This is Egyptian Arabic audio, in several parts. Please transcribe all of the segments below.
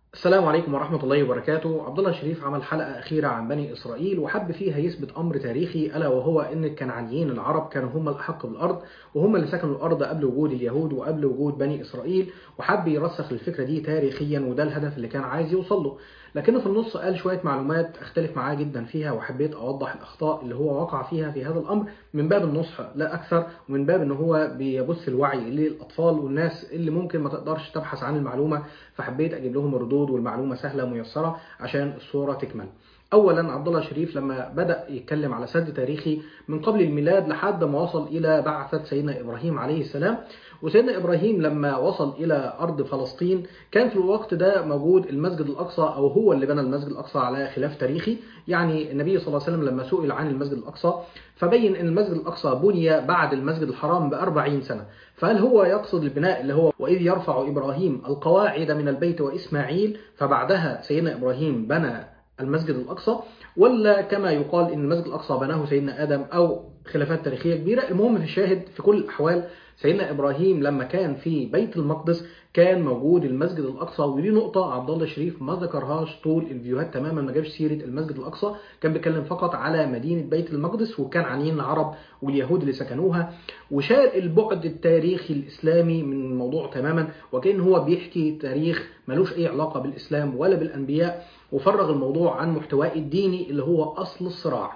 السلام عليكم ورحمة الله وبركاته عبد الله شريف عمل حلقة أخيرة عن بني إسرائيل وحب فيها يثبت أمر تاريخي ألا وهو أن الكنعانيين العرب كانوا هم الأحق بالأرض وهم اللي سكنوا الأرض قبل وجود اليهود وقبل وجود بني إسرائيل وحب يرسخ الفكرة دي تاريخيا وده الهدف اللي كان عايز يوصل له لكنه في النص قال شوية معلومات أختلف معاه جدا فيها وحبيت أوضح الأخطاء اللي هو وقع فيها في هذا الأمر من باب النصح لا أكثر ومن باب أن هو بيبث الوعي للأطفال والناس اللي ممكن ما تقدرش تبحث عن المعلومة فحبيت أجيب لهم الردود والمعلومة سهلة ميسرة عشان الصورة تكمل اولا عبد الله شريف لما بدا يتكلم على سد تاريخي من قبل الميلاد لحد ما وصل الى بعثه سيدنا ابراهيم عليه السلام وسيدنا ابراهيم لما وصل الى ارض فلسطين كان في الوقت ده موجود المسجد الاقصى او هو اللي بنى المسجد الاقصى على خلاف تاريخي يعني النبي صلى الله عليه وسلم لما سئل عن المسجد الاقصى فبين ان المسجد الاقصى بني بعد المسجد الحرام ب 40 سنه فهل هو يقصد البناء اللي هو واذ يرفع ابراهيم القواعد من البيت واسماعيل فبعدها سيدنا ابراهيم بنى المسجد الأقصى ولا كما يقال إن المسجد الأقصى بناه سيدنا آدم أو خلافات تاريخية كبيرة المهم في الشاهد في كل الأحوال سيدنا إبراهيم لما كان في بيت المقدس كان موجود المسجد الأقصى ودي نقطة عبد الله شريف ما ذكرهاش طول الفيديوهات تماما ما جابش سيرة المسجد الأقصى كان بيتكلم فقط على مدينة بيت المقدس وكان عنين العرب واليهود اللي سكنوها وشال البعد التاريخي الإسلامي من الموضوع تماما وكأن هو بيحكي تاريخ ملوش أي علاقة بالإسلام ولا بالأنبياء وفرغ الموضوع عن محتواه الديني اللي هو أصل الصراع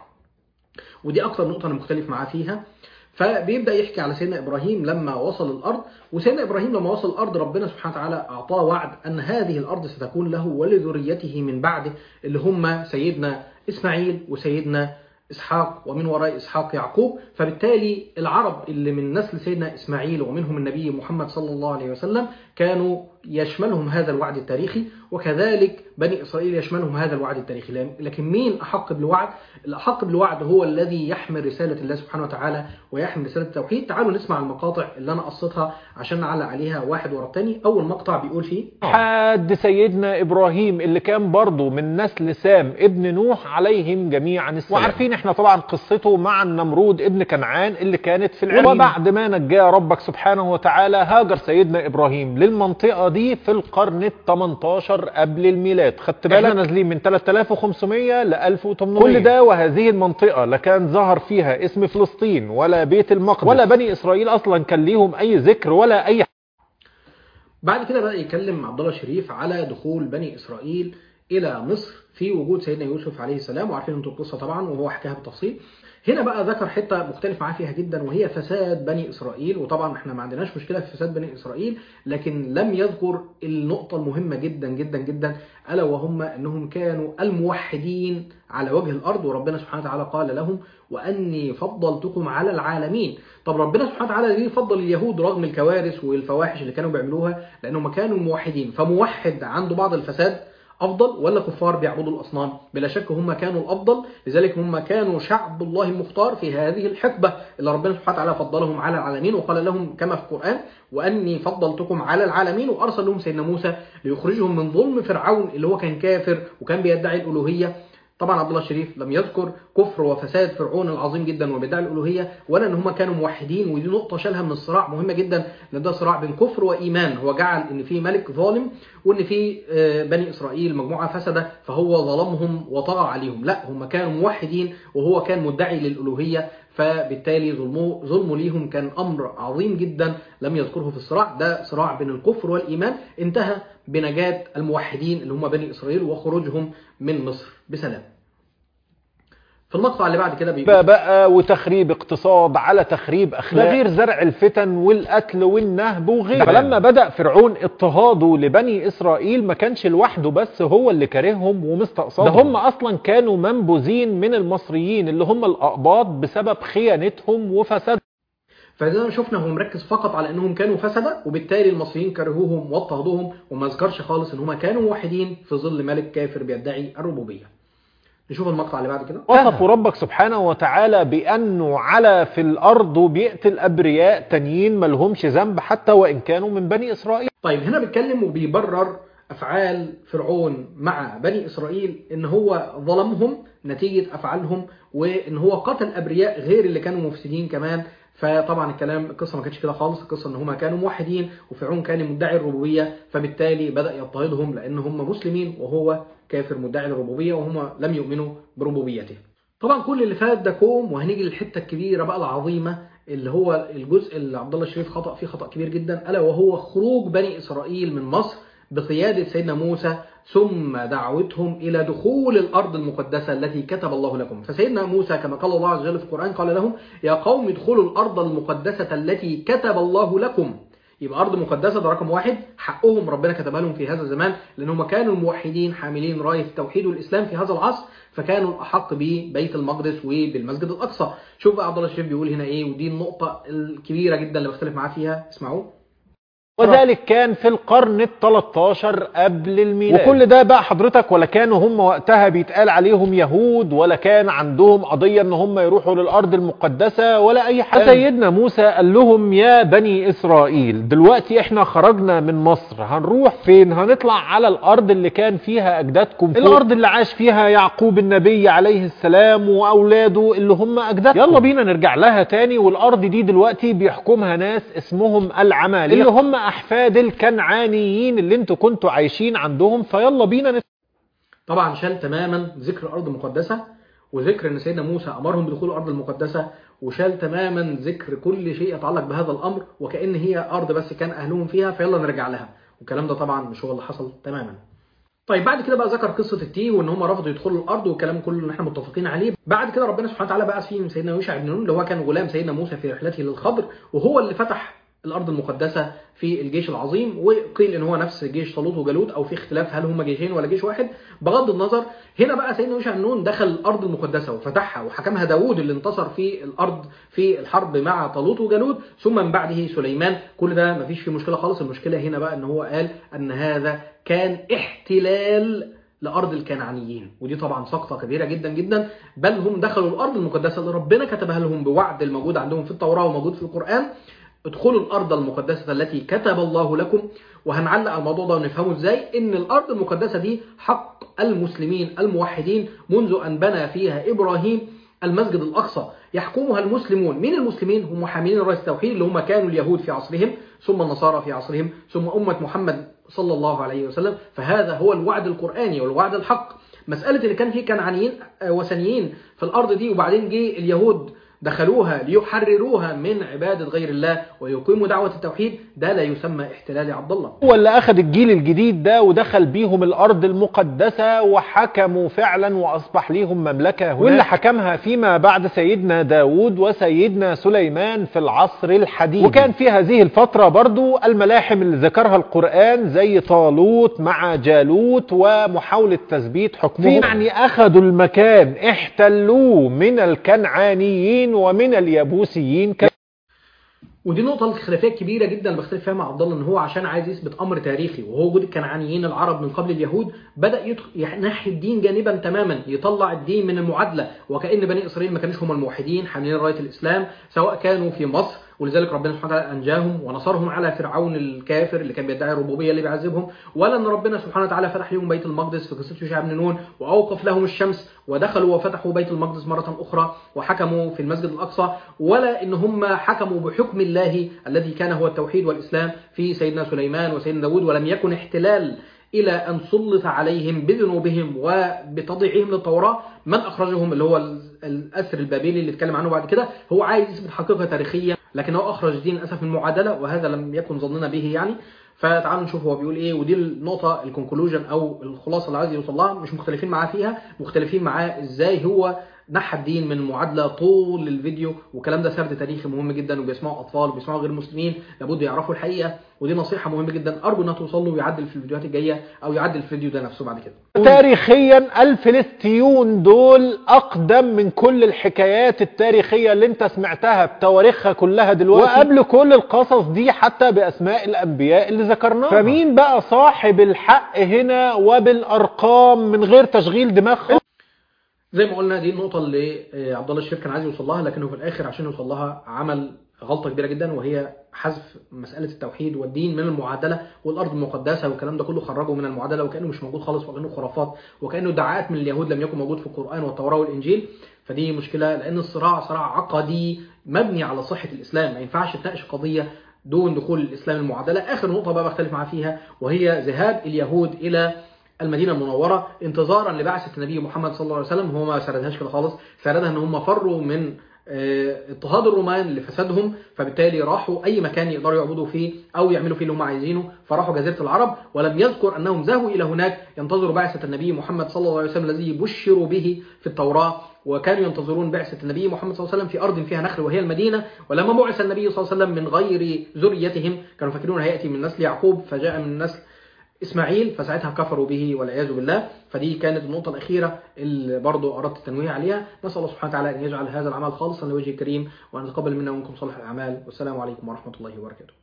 ودي أكتر نقطة أنا مختلف معاه فيها فبيبدا يحكي على سيدنا ابراهيم لما وصل الارض وسيدنا ابراهيم لما وصل الارض ربنا سبحانه وتعالى اعطاه وعد ان هذه الارض ستكون له ولذريته من بعده اللي هم سيدنا اسماعيل وسيدنا اسحاق ومن وراء اسحاق يعقوب فبالتالي العرب اللي من نسل سيدنا اسماعيل ومنهم النبي محمد صلى الله عليه وسلم كانوا يشملهم هذا الوعد التاريخي وكذلك بني اسرائيل يشملهم هذا الوعد التاريخي لكن مين احق بالوعد الاحق بالوعد هو الذي يحمل رساله الله سبحانه وتعالى ويحمل رساله التوحيد تعالوا نسمع المقاطع اللي انا قصيتها عشان نعلق عليها واحد ورا الثاني اول مقطع بيقول فيه حد سيدنا ابراهيم اللي كان برضه من نسل سام ابن نوح عليهم جميعا السلام وعارفين احنا طبعا قصته مع النمرود ابن كنعان اللي كانت في العلم وبعد ما نجاه ربك سبحانه وتعالى هاجر سيدنا ابراهيم للمنطقه دي في القرن ال 18 قبل الميلاد خدت بالك احنا نازلين من 3500 ل 1800 كل ده وهذه المنطقه لا كان ظهر فيها اسم فلسطين ولا بيت المقدس ولا بني اسرائيل اصلا كان ليهم اي ذكر ولا اي بعد كده بدا يتكلم عبد الله شريف على دخول بني اسرائيل الى مصر في وجود سيدنا يوسف عليه السلام وعارفين انتوا القصه طبعا وهو حكاها بالتفصيل هنا بقى ذكر حته مختلف معاه فيها جدا وهي فساد بني اسرائيل وطبعا احنا ما عندناش مشكله في فساد بني اسرائيل لكن لم يذكر النقطه المهمه جدا جدا جدا الا وهم انهم كانوا الموحدين على وجه الارض وربنا سبحانه وتعالى قال لهم واني فضلتكم على العالمين طب ربنا سبحانه وتعالى ليه فضل اليهود رغم الكوارث والفواحش اللي كانوا بيعملوها لانهم كانوا موحدين فموحد عنده بعض الفساد افضل ولا كفار بيعبدوا الاصنام بلا شك هم كانوا الافضل لذلك هم كانوا شعب الله المختار في هذه الحقبه اللي ربنا سبحانه وتعالى فضلهم على العالمين وقال لهم كما في القران واني فضلتكم على العالمين وارسل لهم سيدنا موسى ليخرجهم من ظلم فرعون اللي هو كان كافر وكان بيدعي الالوهيه طبعا عبد الله الشريف لم يذكر كفر وفساد فرعون العظيم جدا وبيدعي الالوهيه ولا ان هم كانوا موحدين ودي نقطه شالها من الصراع مهمه جدا لان ده صراع بين كفر وايمان هو جعل ان في ملك ظالم وان في بني اسرائيل مجموعه فسده فهو ظلمهم وطغى عليهم لا هم كانوا موحدين وهو كان مدعي للالوهيه فبالتالي ظلمه ظلمه ليهم كان امر عظيم جدا لم يذكره في الصراع ده صراع بين الكفر والايمان انتهى بنجاه الموحدين اللي هم بني اسرائيل وخروجهم من مصر بسلام في المقطع اللي بعد كده بيقول بقى وتخريب اقتصاد على تخريب اخلاق ده غير زرع الفتن والقتل والنهب وغيره فلما بدا فرعون اضطهاده لبني اسرائيل ما كانش لوحده بس هو اللي كارههم ومستقصدهم ده هم اصلا كانوا منبوذين من المصريين اللي هم الاقباط بسبب خيانتهم وفسادهم فزي ما شفنا هو مركز فقط على انهم كانوا فسده وبالتالي المصريين كرهوهم واضطهدوهم وما ذكرش خالص ان هم كانوا موحدين في ظل ملك كافر بيدعي الربوبيه نشوف المقطع اللي بعد كده وصفوا ربك سبحانه وتعالى بانه على في الارض وبيقتل ابرياء تانيين ما لهمش ذنب حتى وان كانوا من بني اسرائيل طيب هنا بيتكلم وبيبرر افعال فرعون مع بني اسرائيل ان هو ظلمهم نتيجه افعالهم وان هو قتل ابرياء غير اللي كانوا مفسدين كمان فطبعا الكلام القصه ما كانتش كده خالص القصه ان هم كانوا موحدين وفرعون كان مدعي الربوبيه فبالتالي بدا يضطهدهم لان هم مسلمين وهو كافر مدعي الربوبيه وهم لم يؤمنوا بربوبيته طبعا كل اللي فات ده كوم وهنيجي للحته الكبيره بقى العظيمه اللي هو الجزء اللي عبد الله الشريف خطا فيه خطا كبير جدا الا وهو خروج بني اسرائيل من مصر بقياده سيدنا موسى ثم دعوتهم الى دخول الارض المقدسه التي كتب الله لكم فسيدنا موسى كما قال الله عز وجل في القران قال لهم يا قوم ادخلوا الارض المقدسه التي كتب الله لكم يبقى ارض مقدسه ده رقم واحد حقهم ربنا كتبها لهم في هذا الزمان لان هم كانوا الموحدين حاملين رايه التوحيد والاسلام في هذا العصر فكانوا الاحق ببيت المقدس وبالمسجد الاقصى شوف بقى عبد الله الشريف بيقول هنا ايه ودي النقطه الكبيره جدا اللي بختلف معاه فيها اسمعوه وذلك كان في القرن ال 13 قبل الميلاد وكل ده بقى حضرتك ولا كانوا هم وقتها بيتقال عليهم يهود ولا كان عندهم قضية ان هم يروحوا للارض المقدسة ولا اي حاجة سيدنا موسى قال لهم يا بني اسرائيل دلوقتي احنا خرجنا من مصر هنروح فين هنطلع على الارض اللي كان فيها اجدادكم فوق. الارض اللي عاش فيها يعقوب النبي عليه السلام واولاده اللي هم اجدادكم يلا بينا نرجع لها تاني والارض دي دلوقتي بيحكمها ناس اسمهم العمالقة اللي هم احفاد الكنعانيين اللي انتوا كنتوا عايشين عندهم فيلا بينا نس... طبعا شال تماما ذكر الارض المقدسه وذكر ان سيدنا موسى امرهم بدخول الارض المقدسه وشال تماما ذكر كل شيء يتعلق بهذا الامر وكان هي ارض بس كان اهلهم فيها فيلا نرجع لها والكلام ده طبعا مش هو اللي حصل تماما طيب بعد كده بقى ذكر قصه التيه وان هم رفضوا يدخلوا الارض والكلام كله اللي احنا متفقين عليه بعد كده ربنا سبحانه وتعالى بعث فيهم سيدنا يوشع بن نون اللي هو كان غلام سيدنا موسى في رحلته للخضر وهو اللي فتح الارض المقدسه في الجيش العظيم وقيل ان هو نفس جيش طالوت وجالوت او في اختلاف هل هم جيشين ولا جيش واحد بغض النظر هنا بقى سيدنا يوشع بن نون دخل الارض المقدسه وفتحها وحكمها داوود اللي انتصر في الارض في الحرب مع طالوت وجالوت ثم من بعده سليمان كل ده مفيش فيه مشكله خالص المشكله هنا بقى ان هو قال ان هذا كان احتلال لارض الكنعانيين ودي طبعا سقطه كبيره جدا جدا بل هم دخلوا الارض المقدسه اللي ربنا كتبها لهم بوعد الموجود عندهم في التوراه وموجود في القران ادخلوا الارض المقدسه التي كتب الله لكم وهنعلق على الموضوع ده ونفهمه ازاي ان الارض المقدسه دي حق المسلمين الموحدين منذ ان بنى فيها ابراهيم المسجد الاقصى يحكمها المسلمون مين المسلمين هم حاملين رايه التوحيد اللي هم كانوا اليهود في عصرهم ثم النصارى في عصرهم ثم امه محمد صلى الله عليه وسلم فهذا هو الوعد القراني والوعد الحق مساله اللي كان فيه كنعانيين وثنيين في الارض دي وبعدين جه اليهود دخلوها ليحرروها من عبادة غير الله ويقيموا دعوة التوحيد ده لا يسمى احتلال يا عبد الله هو اللي اخذ الجيل الجديد ده ودخل بيهم الارض المقدسة وحكموا فعلا واصبح ليهم مملكة هناك واللي حكمها فيما بعد سيدنا داود وسيدنا سليمان في العصر الحديث وكان في هذه الفترة برضو الملاحم اللي ذكرها القرآن زي طالوت مع جالوت ومحاولة تثبيت حكمهم يعني اخذوا المكان احتلوه من الكنعانيين ومن اليابوسيين ك... ودي نقطة الخلافية الكبيرة جدا اللي بختلف فيها مع عبد الله ان هو عشان عايز يثبت امر تاريخي وهو وجود الكنعانيين العرب من قبل اليهود بدا يدخل ينحي الدين جانبا تماما يطلع الدين من المعادلة وكأن بني اسرائيل ما كانوش هم الموحدين حاملين راية الاسلام سواء كانوا في مصر ولذلك ربنا سبحانه وتعالى انجاهم ونصرهم على فرعون الكافر اللي كان بيدعي الربوبيه اللي بيعذبهم ولا ان ربنا سبحانه وتعالى فتح لهم بيت المقدس في قصه يوشع بن نون واوقف لهم الشمس ودخلوا وفتحوا بيت المقدس مره اخرى وحكموا في المسجد الاقصى ولا ان هم حكموا بحكم الله الذي كان هو التوحيد والاسلام في سيدنا سليمان وسيدنا داود ولم يكن احتلال إلى أن سلط عليهم بذنوبهم وبتضييعهم للتوراة من أخرجهم اللي هو الأسر البابلي اللي اتكلم عنه بعد كده هو عايز يثبت حقيقة تاريخية لكن هو أخرج دين للأسف من المعادلة وهذا لم يكن ظننا به يعني فتعالوا نشوف هو بيقول ايه ودي النقطة الكونكلوجن او الخلاصة اللي عايز يوصل لها مش مختلفين معاه فيها مختلفين معاه ازاي هو نحى الدين من المعادلة طول الفيديو والكلام ده سرد تاريخي مهم جدا وبيسمعوا أطفال وبيسمعوا غير مسلمين لابد يعرفوا الحقيقة ودي نصيحة مهمة جدا أرجو إنها توصل له ويعدل في الفيديوهات الجاية أو يعدل الفيديو ده نفسه بعد كده. تاريخيا الفلسطيون دول أقدم من كل الحكايات التاريخية اللي أنت سمعتها بتواريخها كلها دلوقتي وقبل كل القصص دي حتى بأسماء الأنبياء اللي ذكرناها. فمين بقى صاحب الحق هنا وبالأرقام من غير تشغيل دماغ زي ما قلنا دي النقطة اللي عبد الله الشريف كان عايز يوصل لها لكنه في الآخر عشان يوصل لها عمل غلطه كبيره جدا وهي حذف مساله التوحيد والدين من المعادله والارض المقدسه والكلام ده كله خرجوا من المعادله وكانه مش موجود خالص وكانه خرافات وكانه ادعاءات من اليهود لم يكن موجود في القران والتوراه والانجيل فدي مشكله لان الصراع صراع عقدي مبني على صحه الاسلام ما ينفعش تناقش قضيه دون دخول الاسلام المعادله اخر نقطه بقى بختلف معاه فيها وهي ذهاب اليهود الى المدينة المنورة انتظارا لبعثة النبي محمد صلى الله عليه وسلم هو ما سردهاش كده خالص سردها ان هم فروا من اضطهاد الرومان لفسادهم فبالتالي راحوا اي مكان يقدروا يعبدوا فيه او يعملوا فيه اللي هم عايزينه فراحوا جزيره العرب ولم يذكر انهم ذهبوا الى هناك ينتظروا بعثه النبي محمد صلى الله عليه وسلم الذي بشروا به في التوراه وكانوا ينتظرون بعثه النبي محمد صلى الله عليه وسلم في ارض فيها نخل وهي المدينه ولما بعث النبي صلى الله عليه وسلم من غير ذريتهم كانوا فاكرون هياتي من نسل يعقوب فجاء من نسل اسماعيل فساعتها كفروا به والعياذ بالله فدي كانت النقطه الاخيره اللي برضو اردت التنويه عليها نسال الله سبحانه وتعالى ان يجعل هذا العمل خالصا لوجهه الكريم وان يتقبل منا ومنكم صالح الاعمال والسلام عليكم ورحمه الله وبركاته